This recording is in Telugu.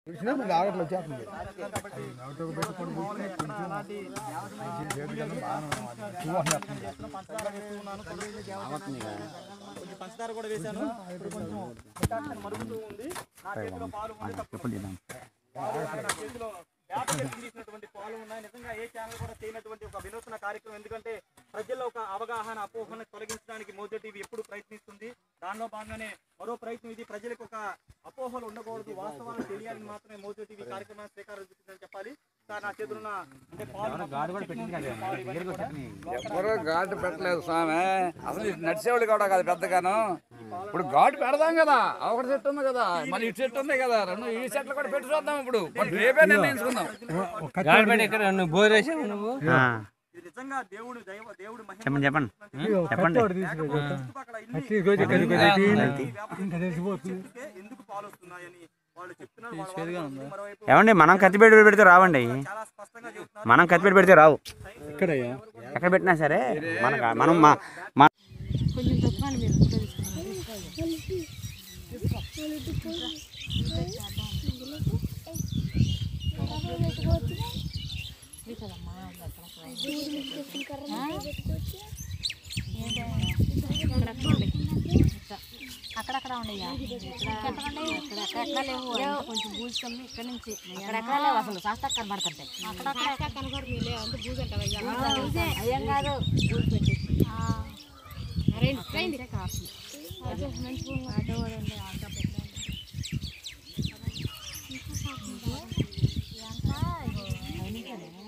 ఇచ్చినప్పుడు ఆగట్లు వచ్చేస్తుంది కొంచెం పంచదార కూడా వేశాను ఇప్పుడు కొంచెం డికాషన్ మరుగుతూ ఉంది నా చేతిలో పాలు ఉన్నాయి తప్ప నా చేతిలో వేప చెట్టు తీసినటువంటి పాలు ఉన్నాయి నిజంగా ఏ ఛానల్ కూడా చేయనటువంటి ఒక వినూత్న కార్యక్రమం ఎందుకంటే ప్రజల్లో ఒక అవగాహన అపోహను తొలగించడానికి మోజో టీవీ ఎప్పుడు ప్రయత్నిస్తుంది దానిలో భాగంగానే మరో ప్రయత్నం ఇది ప్రజలకు ఒక అపోహలు ఉండకూడదు వాస్తవాలు తెలియాలని మాత్రమే మోజో టీవీ కార్యక్రమాన్ని శ్రీకారం చుట్టిందని చెప్పాలి సార్ నా చేతులు ఉన్న అంటే పాలు పాలు ఇవన్నీ కూడా ఎవరు ఘాటు పెట్టలేదు స్వామి అసలు ఇటు నడిచేవాళ్ళు కూడా కాదు పెద్దగాను ఇప్పుడు ఘాటు పెడదాం కదా ఒకటి చెట్టు ఉంది కదా మళ్ళీ ఇటు చెట్టు ఉంది కదా రెండు ఈ చెట్లు కూడా పెట్టి చూద్దాం ఇప్పుడు మరి రేపే నిర్ణయించుకుందాం గాడిపేట ఎక్కడ నువ్వు బోర్ వేసావు నువ్వు ఇది నిజంగా దేవుడు దైవ దేవుడు మహిమ చెప్పండి చెప్పండి చెప్పండి చుట్టుపక్కల ఇన్ని చెట్టుకే ఎందుకు పాలు వస్తున్నాయని వాళ్ళు చెప్తున్నారు వాళ్ళ వాళ్ళ గురించి మరోవైపు ఏమండి మనం కత్తిపేట పెడితే రావండి చాలా స్పష్టంగా చెప్తున్నారు మనం కత్తిపేట పెడితే రావు ఎక్కడ పెట్టినా సరే మన మనం మా మా కొంచెం తప్పండి మీరు ఫోటో తీసుకున్నాను అక్కడక్కడ ఉండయ్యా అక్కడక్కడ లేవు అంతా కొంచెం పూసుకొని ఇక్కడ నుంచి అక్కడక్కడ లేవు అసలు శాస్త్ర కనబడుతుంటాయి అక్కడక్కడ కనబడుతుంది లేవు అంత బూజు అంటావయ్యా అయ్యం కాదు బూజు పెట్టి రండి రండి అదే మంచి భూమి ఆటో కూడా ఉంది ఆటో పెట్టండి ఎంత ఇగో అయినాయి కదా